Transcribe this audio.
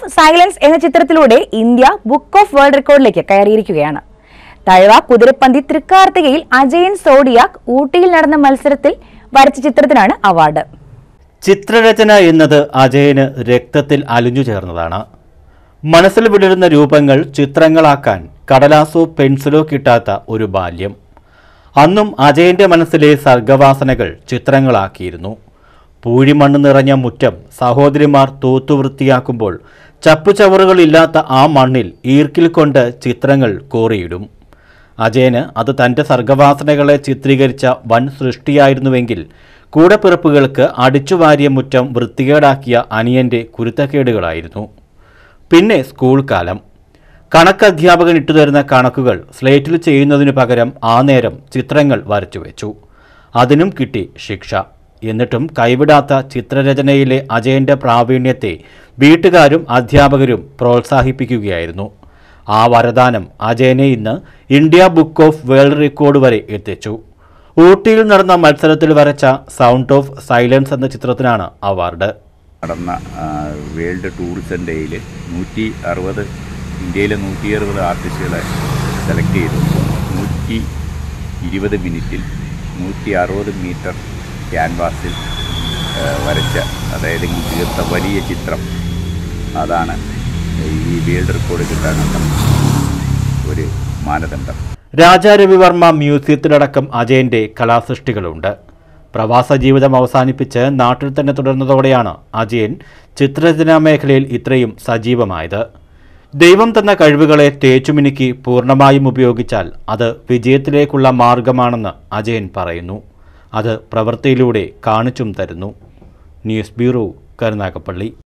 silence എന്ന ചിത്രത്തിലൂടെ India book of world റെക്കോർഡിലേക്ക് കയറിയിരിക്കുകയാണ് തഴവ കുതിരപ്പന്തി തൃക്കാർത്തികയിൽ അജയൻ സോഡിയാക് ഊട്ടിയിൽ നടന്ന മത്സരത്തിൽ വരച്ച ചിത്രത്തിനാണ് അവാർഡ് ചിത്രരചന എന്നത് അജയന് രക്തത്തിൽ അലിഞ്ഞു ചേർന്നതാണ് മനസ്സിൽ വിടരുന്ന രൂപങ്ങൾ ചിത്രങ്ങളാക്കാൻ കടലാസോ പെൻസിലോ കിട്ടാത്ത ഒരു ബാല്യം അന്നും അജയന്റെ മനസ്സിലെ സർഗവാസനകൾ ചിത്രങ്ങളാക്കിയിരുന്നു പൂഴിമണ്ണ് നിറഞ്ഞ മുറ്റം സഹോദരിമാർ തൂത്തു വൃത്തിയാക്കുമ്പോൾ ചപ്പുചവറുകളില്ലാത്ത ആ മണ്ണിൽ ഈർക്കിൽ കൊണ്ട് ചിത്രങ്ങൾ കോറിയിടും അജയന് അത് തൻ്റെ സർഗവാസനകളെ ചിത്രീകരിച്ച വൻ സൃഷ്ടിയായിരുന്നുവെങ്കിൽ കൂടപ്പിറപ്പുകൾക്ക് അടിച്ചുവാരിയ മുറ്റം വൃത്തികേടാക്കിയ അനിയൻ്റെ കുരുത്തക്കേടുകളായിരുന്നു പിന്നെ സ്കൂൾ കാലം കണക്ക് അധ്യാപകൻ ഇട്ടുതരുന്ന കണക്കുകൾ സ്ലേറ്റിൽ ചെയ്യുന്നതിനു പകരം ആ നേരം ചിത്രങ്ങൾ വരച്ചു വെച്ചു അതിനും കിട്ടി ശിക്ഷ എന്നിട്ടും കൈവിടാത്ത ചിത്രരചനയിലെ അജയന്റെ പ്രാവീണ്യത്തെ വീട്ടുകാരും അധ്യാപകരും പ്രോത്സാഹിപ്പിക്കുകയായിരുന്നു ആ വരദാനം അജയനെ ഇന്ന് India book of world record വരെ എത്തിച്ചു ഊട്ടിയിൽ നടന്ന മത്സരത്തിൽ വരച്ച സൗണ്ട് ഓഫ് സൈലൻസ് എന്ന ചിത്രത്തിനാണ് അവാർഡ് നടന്ന ആ, വേൾഡ് ടൂറിസം ഡേയിൽ നൂറ്റി അറുപത് ഇന്ത്യയിലെ നൂറ്റി അറുപത് ആർട്ടിസ്റ്റുകളെ സെലക്ട് ചെയ്തു നൂറ്റി ഇരുപത് മിനിറ്റിൽ നൂറ്റി അറുപത് മീറ്റർ ക്യാൻവാസിൽ ആ, വരച്ച അതായത് തീർത്ത വലിയ ചിത്രം അതാണ് ഈ വേൾഡ് റെക്കോർഡ് കിട്ടാനുള്ള ഒരു മാനദണ്ഡം രാജാ രവിവർമ്മ മ്യൂസിയത്തിലടക്കം അജയന്റെ കലാസൃഷ്ടികളുണ്ട് പ്രവാസ ജീവിതം അവസാനിപ്പിച്ച് നാട്ടിൽ തന്നെ തുടർന്നതോടെയാണ് അജയൻ ചിത്രരചനാ മേഖലയിൽ ഇത്രയും സജീവമായത് ദൈവം തന്ന കഴിവുകളെ തേച്ചുമിനുക്കി പൂർണ്ണമായും ഉപയോഗിച്ചാൽ അത് വിജയത്തിലേക്കുള്ള മാർഗമാണെന്ന് അജയൻ പറയുന്നു അത് പ്രവൃത്തിയിലൂടെ കാണിച്ചും തരുന്നു ന്യൂസ് ബ്യൂറോ കരുനാഗപ്പള്ളി